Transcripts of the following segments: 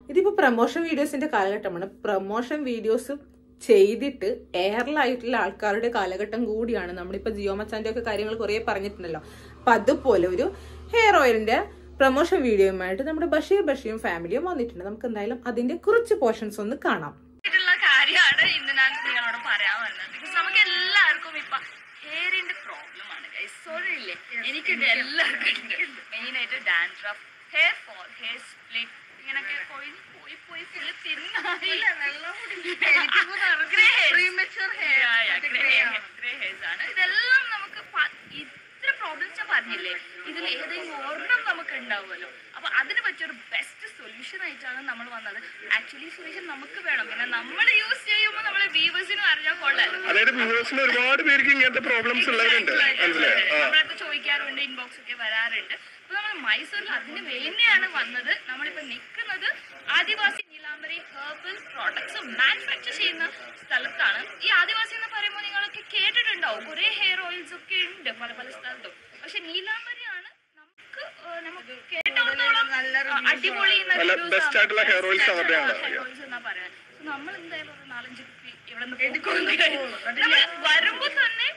ഇതിപ്പോ പ്രൊമോഷൻ വീഡിയോസിന്റെ കാലഘട്ടമാണ് promotion videos ചെയ്തിട്ട് എയറിലായിട്ടുള്ള ആൾക്കാരുടെ കാലഘട്ടം കൂടിയാണ് നമ്മളിപ്പോ ജിയോ മച്ചാന്റെ ഒക്കെ കാര്യങ്ങൾ കുറെ പറഞ്ഞിട്ടുണ്ടല്ലോ അപ്പൊ അതുപോലെ ഒരു ഹെയർ ഓയിലിന്റെ പ്രൊമോഷൻ വീഡിയോയുമായിട്ട് നമ്മുടെ ബഷീർ ബഷീറും ഫാമിലിയും വന്നിട്ടുണ്ട് നമുക്ക് എന്തായാലും അതിന്റെ കുറച്ച് പോർഷൻസ് ഒന്ന് കാണാം ആയിട്ടുള്ള കാര്യമാണ് ഇന്ന് ഞാൻ നിങ്ങളോട് പറയാൻ വന്നത് ബിക്കോസ് നമുക്ക് എല്ലാവർക്കും ഇപ്പൊ ഹെയറിന്റെ പ്രോബ്ലം ആണ് സോറി ഇല്ലേ എനിക്കുണ്ട് എല്ലാവർക്കും ഉണ്ട് മെയിൻ ആയിട്ട് dandruff hair fall hair split ഇങ്ങനൊക്കെ പോയി പോയി പോയി ഫുള്ള് തിന്നായി ആണ് ഇതെല്ലാം നമുക്ക് പ- ഇത്ര പ്രോബ്ലംസ് ഞാൻ പറഞ്ഞില്ലേ ഇതിൽ ഏതെങ്കിലും ഒരെണ്ണം നമുക്ക് ഉണ്ടാവുമല്ലോ അപ്പൊ അതിന് പറ്റിയൊരു ബെസ്റ്റ് സൊല്യൂഷൻ ആയിട്ടാണ് നമ്മൾ വന്നത് ആക്ച്വലി സൊല്യൂഷൻ നമുക്ക് വേണം പിന്നെ നമ്മൾ യൂസ് ചെയ്യുമ്പോൾ നമ്മളെ വ്യൂവേഴ്സിനും അറിഞ്ഞാൽ കൊള്ളാലോ അതായത് വ്യൂവേഴ്സിന് ഒരുപാട് പേർക്ക് ഇങ്ങനത്തെ പ്രോബ്ലംസ് ഉള്ളവരുണ്ട് മനസ്സിലായോ ആ നമ്മളടുത്ത് ചോദിക്കാറുണ്ട് ഇൻബോക്സ് ഒക്കെ വരാറുണ്ട് അപ്പൊ നമ്മൾ മൈസൂരിൽ അതിന് വേണ്ടിയാണ് വന്നത് നമ്മളിപ്പോ നിൽക്കുന്നത് ആദിവാസി നീലാംബരി ഹെർബൽ പ്രോഡക്ട്സ് മാനുഫാക്ചർ ചെയ്യുന്ന സ്ഥലത്താണ് ഈ ആദിവാസി എന്ന് പറയുമ്പോൾ നിങ്ങളൊക്കെ കേട്ടിട്ടുണ്ടാവും കുറെ ഹെയർ ഓയിൽസ് ഒക്കെ ഉണ്ട് പല പല സ്ഥലത്തും പക്ഷെ നീലാംബരിയാണ് നമുക്ക് ഏഹ്, നമുക്ക് കേട്ടോളത്തോളം അടിപൊളി എന്നൊക്കെ നല്ല ഒരു best ആയിട്ടുള്ള hair oils best അവരുടെയാണ്. ആയിട്ടുള്ള hair oils എന്നാ പറയുന്നത് So നമ്മൾ എന്തായാലും ഒരു നാലഞ്ച് കുപ്പി ഇവിടെ നിന്ന് നമ്മൾ വരുമ്പോ തന്നെ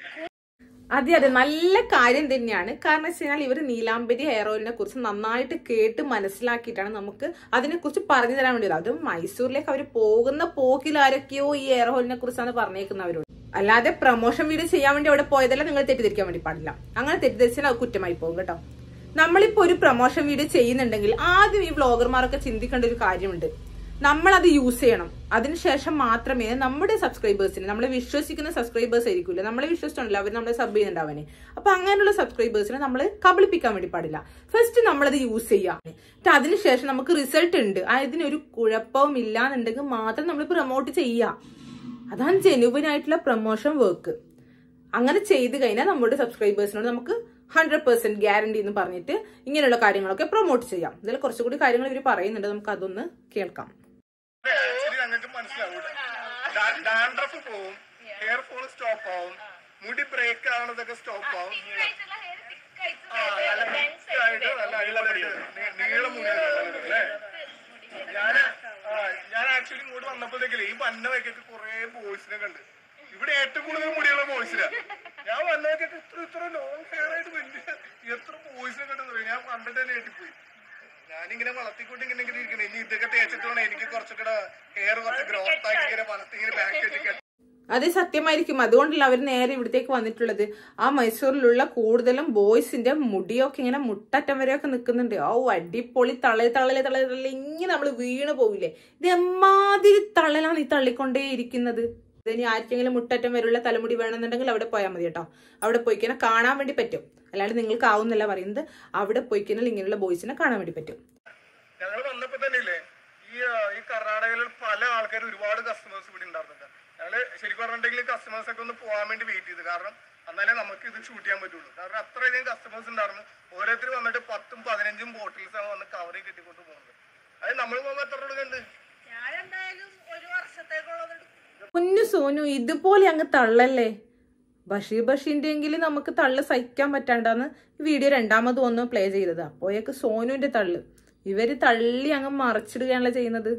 അതെ അതെ നല്ല കാര്യം തന്നെയാണ് കാരണം വെച്ച് കഴിഞ്ഞാൽ ഇവർ നീലാംബരി ഹെയർ ഓയിലിനെ കുറിച്ച് നന്നായിട്ട് കേട്ട് മനസ്സിലാക്കിയിട്ടാണ് നമുക്ക് അതിനെ കുറിച്ച് പറഞ്ഞു തരാൻ വേണ്ടി അതും മൈസൂരിലേക്ക് അവർ പോകുന്ന പോക്കിൽ ആരൊക്കെയോ ഈ ഹെയർ ഓയിലിനെ കുറിച്ചാണ് പറഞ്ഞേക്കുന്നത് അവരോട് അല്ലാതെ പ്രൊമോഷൻ വീഡിയോ ചെയ്യാൻ വേണ്ടി അവിടെ പോയതല്ല നിങ്ങൾ തെറ്റിദ്ധരിക്കാൻ വേണ്ടി പാടില്ല അങ്ങനെ തെറ്റിദ്ധരിച്ചാൽ അത് കുറ്റമായി പോകും കേട്ടോ നമ്മളിപ്പോ ഒരു പ്രൊമോഷൻ വീഡിയോ ചെയ്യുന്നുണ്ടെങ്കിൽ ആദ്യം ഈ വ്ളോഗർമാരൊക്കെ ചിന്തിക്കേണ്ട ഒരു കാര്യമുണ്ട് നമ്മൾ അത് യൂസ് ചെയ്യണം അതിനുശേഷം മാത്രമേ നമ്മുടെ സബ്സ്ക്രൈബേഴ്സിന് നമ്മളെ വിശ്വസിക്കുന്ന സബ്സ്ക്രൈബേഴ്സ് ആയിരിക്കില്ല നമ്മളെ വിശ്വസിച്ചുണ്ടല്ലോ അവർ നമ്മളെ സബ് ചെയ്യുന്നുണ്ടാവാനെ അപ്പൊ അങ്ങനെയുള്ള സബ്സ്ക്രൈബേഴ്സിനെ നമ്മൾ കബളിപ്പിക്കാൻ വേണ്ടി പാടില്ല ഫസ്റ്റ് നമ്മളത് യൂസ് ചെയ്യാം എന്നിട്ട് അതിനുശേഷം നമുക്ക് റിസൾട്ട് ഉണ്ട് അതിനൊരു കുഴപ്പവും ഇല്ലാന്നുണ്ടെങ്കിൽ മാത്രം നമ്മൾ പ്രൊമോട്ട് ചെയ്യുക അതാണ് ജെനുവിൻ ആയിട്ടുള്ള പ്രൊമോഷൻ വർക്ക് അങ്ങനെ ചെയ്ത് കഴിഞ്ഞാൽ നമ്മുടെ സബ്സ്ക്രൈബേഴ്സിനോട് നമുക്ക് ഹൺഡ്രഡ് പെർസെന്റ് ഗ്യാരണ്ടി എന്ന് പറഞ്ഞിട്ട് ഇങ്ങനെയുള്ള കാര്യങ്ങളൊക്കെ പ്രൊമോട്ട് ചെയ്യാം ഇതിൽ കുറച്ചുകൂടി കാര്യങ്ങൾ ഇവർ പറയുന്നുണ്ട് നമുക്ക് അതൊന്ന് കേൾക്കാം ആക്ച്വലി ഞങ്ങൾക്ക് മനസ്സിലാവും ഡാൻഡ്രഫ് പോവും ഹെയർ ഫോൾ സ്റ്റോപ്പ് ആവും മുടി ബ്രേക്ക് ആവുന്നതൊക്കെ സ്റ്റോപ്പ് ആവും ആ, നല്ല thick ആയിട്ട് നല്ല അടിപൊളിയായിട്ട് നീ- നീളം മുടി അല്ലേ ഞാൻ ഞാൻ ആക്ച്വലി ഇങ്ങോട്ട് വന്നപ്പോഴത്തേക്കില്ലേ ഈ പന്ന വയ്ക്കൊക്കെ കുറെ ബോയ്സിനെ കണ്ട് ഇവിടെ ഏറ്റവും കൂടുതൽ മുടിയുള്ള ബോയ്സിനാ ഞാൻ വന്നതൊക്കെ ഇത്ര ഇത്ര ലോങ് ഹെയർ ആയിട്ട് വലിയ എത്ര ബോയ്സിനെ കണ്ടെന്ന് പറയും ഞാൻ കണ്ടിട്ട് തന്നെ ഏറ്റിപ്പോയി ഞാനിങ്ങനെ വളർത്തിക്കൊണ്ട് ഇങ്ങനെ ഇങ്ങനെ ഇരിക്കണേ ഇനി ഇതൊക്കെ തേച്ചിട്ട് വേണം എനിക്ക് കുറച്ചുകൂടെ ഹെയർ കുറച്ച് ഗ്രോത്ത് ആക്കി ഇങ്ങനെ വളർത്തി ഇങ്ങനെ ബാക്ക് വെച്ച് അത് സത്യമായിരിക്കും അതുകൊണ്ടല്ല അവർ നേരെ ഇവിടത്തേക്ക് വന്നിട്ടുള്ളത് ആ മൈസൂരിലുള്ള കൂടുതലും ബോയ്സിന്റെ മുടിയൊക്കെ ഇങ്ങനെ മുട്ടറ്റം വരെയൊക്കെ നിൽക്കുന്നുണ്ട് ഓ അടിപൊളി തള്ളി തള്ളല് തള്ളി തള്ളി ഇങ്ങനെ നമ്മൾ വീണ് പോവില്ലേ ഇത് എമ്മാതിരി തള്ളലാണ് ഈ തള്ളിക്കൊണ്ടേ ഇരിക്കുന്നത് ഇനി ആർക്കെങ്കിലും മുട്ടറ്റം വരെയുള്ള തലമുടി വേണമെന്നുണ്ടെങ്കിൽ അവിടെ പോയാൽ മതി കേട്ടോ അവിടെ പോയി കഴിഞ്ഞാൽ കാണാൻ വേണ്ടി പറ്റും അല്ലാണ്ട് നിങ്ങൾക്ക് ആവുന്നല്ല പറയുന്നത് അവിടെ പോയി കഴിഞ്ഞാൽ ഇങ്ങനെയുള്ള ബോയ്സിനെ കാണാൻ വേണ്ടി പറ്റും ഞങ്ങൾ വന്നപ്പോ തന്നെ ഇല്ലേ ഈ ആ, ഈ കർണാടകയിൽ പല ആൾക്കാർ ഒരുപാട് കസ്റ്റമേഴ്സ് ഇവിടെ ഉണ്ടായിരുന്നില്ല ഞങ്ങള് ശരിക്കും പറഞ്ഞിട്ടുണ്ടെങ്കിൽ കസ്റ്റമേഴ്സ് ഒക്കെ ഒന്ന് പോകാൻ വേണ്ടി വെയിറ്റ് ചെയ്തു കാരണം എന്നാലേ നമുക്ക് ഇത് ഷൂട്ട് ചെയ്യാൻ പറ്റുള്ളൂ കാരണം അത്രയധികം കസ്റ്റമേഴ്സ് ഉണ്ടായിരുന്നു ഓരോരുത്തർ വന്നിട്ട് പത്തും പതിനഞ്ചും ബോട്ടിൽസ് ആണ് വന്ന് കവറിൽ കെട്ടിക്കൊണ്ട് പോകുന്നത് അത് നമ്മൾ പോകുമ്പോൾ എത്ര കൊടുക്കുന്നുണ്ട് കുഞ്ഞു സോനു ഇതുപോലെ അങ്ങ് തള്ളല്ലേ ബഷീർ ബഷീന്റെ എങ്കിലും നമുക്ക് തള്ള് സഹിക്കാൻ പറ്റാണ്ടാന്ന് ഈ വീഡിയോ രണ്ടാമത് ഒന്ന് പ്ലേ ചെയ്തത് അപ്പോഴേക്ക് സോനുവിന്റെ തള്ള് ഇവര് തള്ളി അങ്ങ് മറിച്ചിടുകയാണല്ലോ ചെയ്യുന്നത്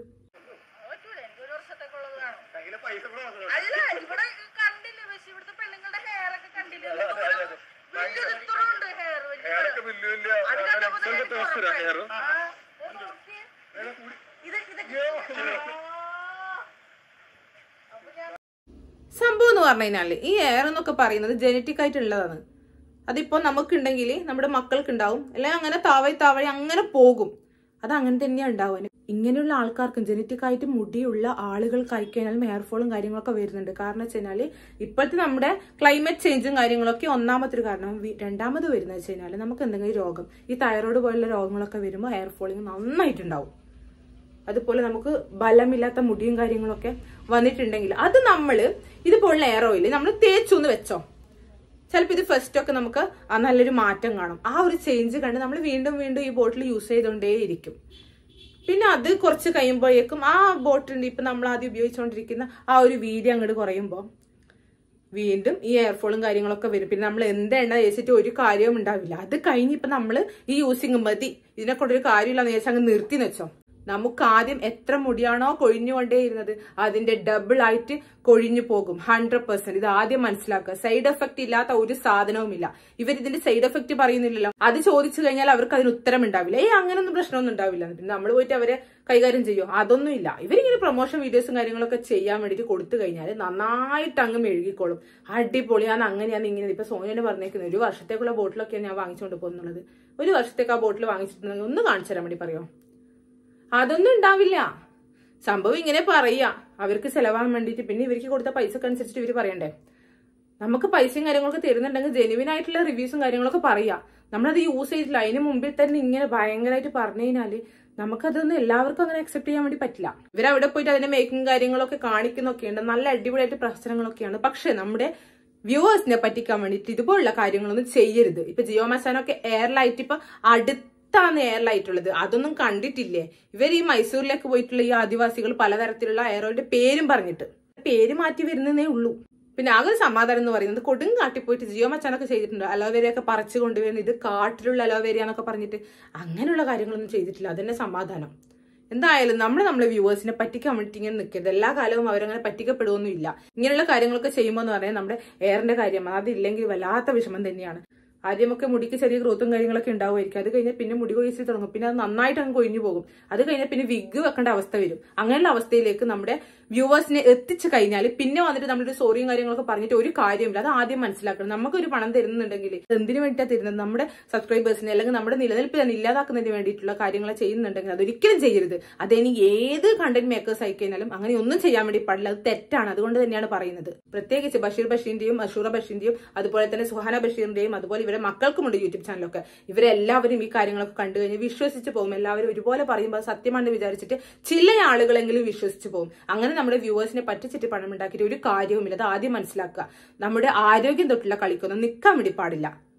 കയ്യിലെ പൈസ കൂടെ വാങ്ങണം. അല്ല ഇവിടെ കണ്ടില്ലേ പക്ഷെ ഇവിടുത്തെ പെണ്ണുങ്ങളുടെ ഹെയർ ഒക്കെ കണ്ടില്ലേ അതെ, അതെ, അതെ. ഭയങ്കര ഇത്രയുണ്ട് ഹെയർ hair ഒക്കെ വലിയ വലിയ ലക്ഷങ്ങൾക്ക് തേച്ചിട്ടാ hair. വില കൂടി. ഇത് ഇത് സംഭവം എന്ന് പറഞ്ഞു കഴിഞ്ഞാല് ഈ എയർ എന്നൊക്കെ പറയുന്നത് ജനറ്റിക് ആയിട്ടുള്ളതാണ് അതിപ്പോ നമുക്കുണ്ടെങ്കിൽ നമ്മുടെ മക്കൾക്ക് ഉണ്ടാവും അല്ലെങ്കിൽ അങ്ങനെ താവഴി താവഴി അങ്ങനെ പോകും അത് അങ്ങനെ തന്നെയാണ് ഉണ്ടാവാൻ ഇങ്ങനെയുള്ള ആൾക്കാർക്കും ജനറ്റിക് ആയിട്ട് മുടിയുള്ള ആളുകൾക്ക് ആയിക്കഴിഞ്ഞാൽ ഹെയർ ഫോളും കാര്യങ്ങളൊക്കെ വരുന്നുണ്ട് കാരണം വെച്ച് കഴിഞ്ഞാൽ ഇപ്പോഴത്തെ നമ്മുടെ ക്ലൈമറ്റ് ചേഞ്ചും കാര്യങ്ങളൊക്കെ ഒന്നാമത്തെ ഒരു കാരണം വി- രണ്ടാമത് വരുന്നത് വെച്ച് കഴിഞ്ഞാൽ നമുക്ക് എന്തെങ്കിലും രോഗം ഈ തൈറോയ്ഡ് പോലുള്ള രോഗങ്ങളൊക്കെ വരുമ്പോൾ ഹെയർ ഫോളിങ് നന്നായിട്ടുണ്ടാവും അതുപോലെ നമുക്ക് ബലമില്ലാത്ത മുടിയും കാര്യങ്ങളൊക്കെ വന്നിട്ടുണ്ടെങ്കിൽ അത് നമ്മൾ ഇതുപോലുള്ള എയർ ഓയിൽ നമ്മൾ തേച്ചൊന്ന് വെച്ചോ ചിലപ്പോൾ ഇത് ഫസ്റ്റ് ഒക്കെ നമുക്ക് ആ നല്ലൊരു മാറ്റം കാണും ആ ഒരു ചേഞ്ച് കണ്ട് നമ്മൾ വീണ്ടും വീണ്ടും ഈ ബോട്ടിൽ യൂസ് ചെയ്തുകൊണ്ടേയിരിക്കും പിന്നെ അത് കുറച്ച് കഴിയുമ്പോഴേക്കും ആ ബോട്ടിൽ ഇപ്പൊ നമ്മൾ ആദ്യം ഉപയോഗിച്ചുകൊണ്ടിരിക്കുന്ന ആ ഒരു വീതി അങ്ങോട്ട് കുറയുമ്പോൾ വീണ്ടും ഈ എയർഫോളും കാര്യങ്ങളൊക്കെ വരും പിന്നെ നമ്മൾ എന്ത് എണ്ണ തേച്ചിട്ട് ഒരു കാര്യവും ഉണ്ടാവില്ല അത് കഴിഞ്ഞ് ഇപ്പൊ നമ്മൾ ഈ യൂസിങ് മതി ഇതിനെ കൊണ്ടൊരു കാര്യമില്ലാന്ന് വിചാരിച്ചാൽ അങ്ങ് നിർത്തി വെച്ചോ നമുക്ക് ആദ്യം എത്ര മുടിയാണോ കൊഴിഞ്ഞുകൊണ്ടേയിരുന്നത് അതിന്റെ ഡബിൾ ആയിട്ട് കൊഴിഞ്ഞു പോകും ഹൺഡ്രഡ് പെർസെന്റ് ഇത് ആദ്യം മനസ്സിലാക്കുക സൈഡ് എഫക്ട് ഇല്ലാത്ത ഒരു സാധനവുമില്ല ഇവർ ഇതിന്റെ സൈഡ് എഫക്ട് പറയുന്നില്ലല്ലോ അത് ചോദിച്ചു കഴിഞ്ഞാൽ അവർക്ക് അതിന് ഉത്തരം ഉണ്ടാവില്ല ഏയ് അങ്ങനൊന്നും പ്രശ്നമൊന്നും ഉണ്ടാവില്ല പിന്നെ നമ്മൾ പോയിട്ട് അവരെ കൈകാര്യം ചെയ്യോ അതൊന്നും ഇല്ല ഇവരിങ്ങനെ പ്രൊമോഷൻ വീഡിയോസും കാര്യങ്ങളൊക്കെ ചെയ്യാൻ വേണ്ടിയിട്ട് കൊടുത്തു കഴിഞ്ഞാൽ നന്നായിട്ട് അങ്ങ് മെഴുകിക്കോളും അടിപൊളിയാണ് അങ്ങനെയാണ് ഇങ്ങനെ ഇപ്പൊ സോനിയോട് പറഞ്ഞേക്കുന്നത് ഒരു വർഷത്തേക്കുള്ള ബോട്ടിലൊക്കെയാണ് ഞാൻ വാങ്ങിച്ചുകൊണ്ട് പോകുന്നുള്ളത് ഒരു വർഷത്തേക്ക് ആ ബോട്ടിൽ വാങ്ങിച്ചിട്ടുണ്ടെങ്കിൽ ഒന്ന് കാണിച്ചു തരാൻ വേണ്ടി പറയോ അതൊന്നും ഉണ്ടാവില്ല സംഭവം ഇങ്ങനെ പറയാ അവർക്ക് ചെലവാകാൻ വേണ്ടിയിട്ട് പിന്നെ ഇവർക്ക് കൊടുത്ത പൈസക്ക് അനുസരിച്ചിട്ട് ഇവർ പറയണ്ടേ നമുക്ക് പൈസയും കാര്യങ്ങളൊക്കെ തരുന്നുണ്ടെങ്കിൽ ജെനുവിൻ ആയിട്ടുള്ള റിവ്യൂസും കാര്യങ്ങളൊക്കെ പറയാ നമ്മളത് യൂസ് ചെയ്തിട്ടില്ല അതിന് മുമ്പിൽ തന്നെ ഇങ്ങനെ ഭയങ്കരമായിട്ട് പറഞ്ഞു കഴിഞ്ഞാല് നമുക്കതൊന്നും എല്ലാവർക്കും അങ്ങനെ അക്സെപ്റ്റ് ചെയ്യാൻ വേണ്ടി പറ്റില്ല ഇവരവിടെ പോയിട്ട് അതിന്റെ മേക്കിംഗ് കാര്യങ്ങളൊക്കെ കാണിക്കുന്നൊക്കെയുണ്ട് നല്ല അടിപൊളിയായിട്ട് പ്രശ്നങ്ങളൊക്കെയാണ് പക്ഷെ നമ്മുടെ വ്യൂവേഴ്സിനെ പറ്റിക്കാൻ വേണ്ടിയിട്ട് ഇതുപോലുള്ള കാര്യങ്ങളൊന്നും ചെയ്യരുത് ഇപ്പൊ ജിയോ മസാനൊക്കെ എയർലൈറ്റ് ഇപ്പൊ അടുത്താണ് എയർലൈറ്റ് ഉള്ളത് അതൊന്നും കണ്ടിട്ടില്ലേ ഇവർ ഈ മൈസൂരിലേക്ക് പോയിട്ടുള്ള ഈ ആദിവാസികൾ പലതരത്തിലുള്ള എയറോയുടെ പേരും പറഞ്ഞിട്ട് പേര് മാറ്റി വരുന്നതേ ഉള്ളൂ പിന്നെ ആകെ ഒരു സമാധാനം എന്ന് പറയുന്നത് കൊടും കാട്ടിൽ പോയിട്ട് ജിയോ മച്ചാനൊക്കെ ചെയ്തിട്ടുണ്ട് അലോവേരയൊക്കെ പറിച്ചു കൊണ്ടുവരുന്നത് ഇത് കാട്ടിലുള്ള അലോവേര എന്നൊക്കെ പറഞ്ഞിട്ട് അങ്ങനെയുള്ള കാര്യങ്ങളൊന്നും ചെയ്തിട്ടില്ല അതന്നെ സമാധാനം എന്തായാലും നമ്മൾ നമ്മളെ വ്യൂവേഴ്സിനെ പറ്റിക്കാൻ വേണ്ടിയിട്ട് ഇങ്ങനെ നിൽക്കരുത് എല്ലാ കാലവും അവരങ്ങനെ പറ്റിക്കപ്പെടുകയൊന്നുമില്ല ഇങ്ങനെയുള്ള കാര്യങ്ങളൊക്കെ ചെയ്യുമ്പോൾ എന്ന് പറഞ്ഞാൽ നമ്മുടെ എയറിന്റെ കാര്യം അതില്ലെങ്കിൽ വല്ലാത്ത വിഷമം തന്നെയാണ് ആദ്യമൊക്കെ മുടിക്ക് ചെറിയ ഗ്രോത്തും കാര്യങ്ങളൊക്കെ ഉണ്ടാവുമായിരിക്കും അത് കഴിഞ്ഞാൽ പിന്നെ മുടി കൊഴിച്ചിൽ തുടങ്ങും പിന്നെ അത് നന്നായിട്ട് അങ്ങ് കൊഴിഞ്ഞു പോകും അത് കഴിഞ്ഞാൽ പിന്നെ വിഗ് വെക്കേണ്ട അവസ്ഥ വരും അങ്ങനെയുള്ള അവസ്ഥയിലേക്ക് നമ്മുടെ വ്യൂവേഴ്സിനെ എത്തിച്ചു കഴിഞ്ഞാൽ പിന്നെ വന്നിട്ട് നമ്മളൊരു സോറിയും കാര്യങ്ങളൊക്കെ പറഞ്ഞിട്ട് ഒരു കാര്യമില്ല അത് ആദ്യം മനസ്സിലാക്കണം നമുക്കൊരു പണം തരുന്നുണ്ടെങ്കിൽ എന്തിനു വേണ്ടിയിട്ടാണ് തരുന്നത് നമ്മുടെ സബ്സ്ക്രൈബേഴ്സിനെ അല്ലെങ്കിൽ നമ്മുടെ നിലനിൽപ്പ് തന്നെ ഇല്ലാതാക്കുന്നതിന് വേണ്ടിയിട്ടുള്ള കാര്യങ്ങൾ ചെയ്യുന്നുണ്ടെങ്കിൽ അതൊരിക്കലും ചെയ്യരുത് അതിനി ഏത് കണ്ടന്റ് മേക്കേഴ്സ് ആയി കഴിഞ്ഞാലും അങ്ങനെ ഒന്നും ചെയ്യാൻ വേണ്ടി പാടില്ല അത് തെറ്റാണ് അതുകൊണ്ട് തന്നെയാണ് പറയുന്നത് പ്രത്യേകിച്ച് ബഷീർ ബഷീറിന്റെയും അഷൂറ ബഷീറിന്റെയും അതുപോലെ തന്നെ സുഹാന ബഷീറിന്റെയും അതുപോലെ ഇവരെ മക്കൾക്കുമുണ്ട് യൂട്യൂബ് ചാനലൊക്കെ ഇവരെല്ലാവരും ഈ കാര്യങ്ങളൊക്കെ കണ്ടു കഴിഞ്ഞ് വിശ്വസിച്ച് പോകും എല്ലാവരും ഒരുപോലെ പറയുമ്പോൾ അത് സത്യമാണെന്ന് വിചാരിച്ചിട്ട് ചില ആളുകളെങ്കിലും വിശ്വസിച്ച് പോകും അങ്ങനെ നമ്മുടെ വ്യൂവേഴ്സിനെ പറ്റിച്ചിട്ട് പണം ഉണ്ടാക്കിയിട്ട് ഒരു കാര്യവുമില്ല അത് ആദ്യം മനസ്സിലാക്കുക നമ്മുടെ ആരോഗ്യം തൊട്ടുള്ള കളിക്കൊന്നും നിൽക്കാൻ വേണ്ടി പാടില്ല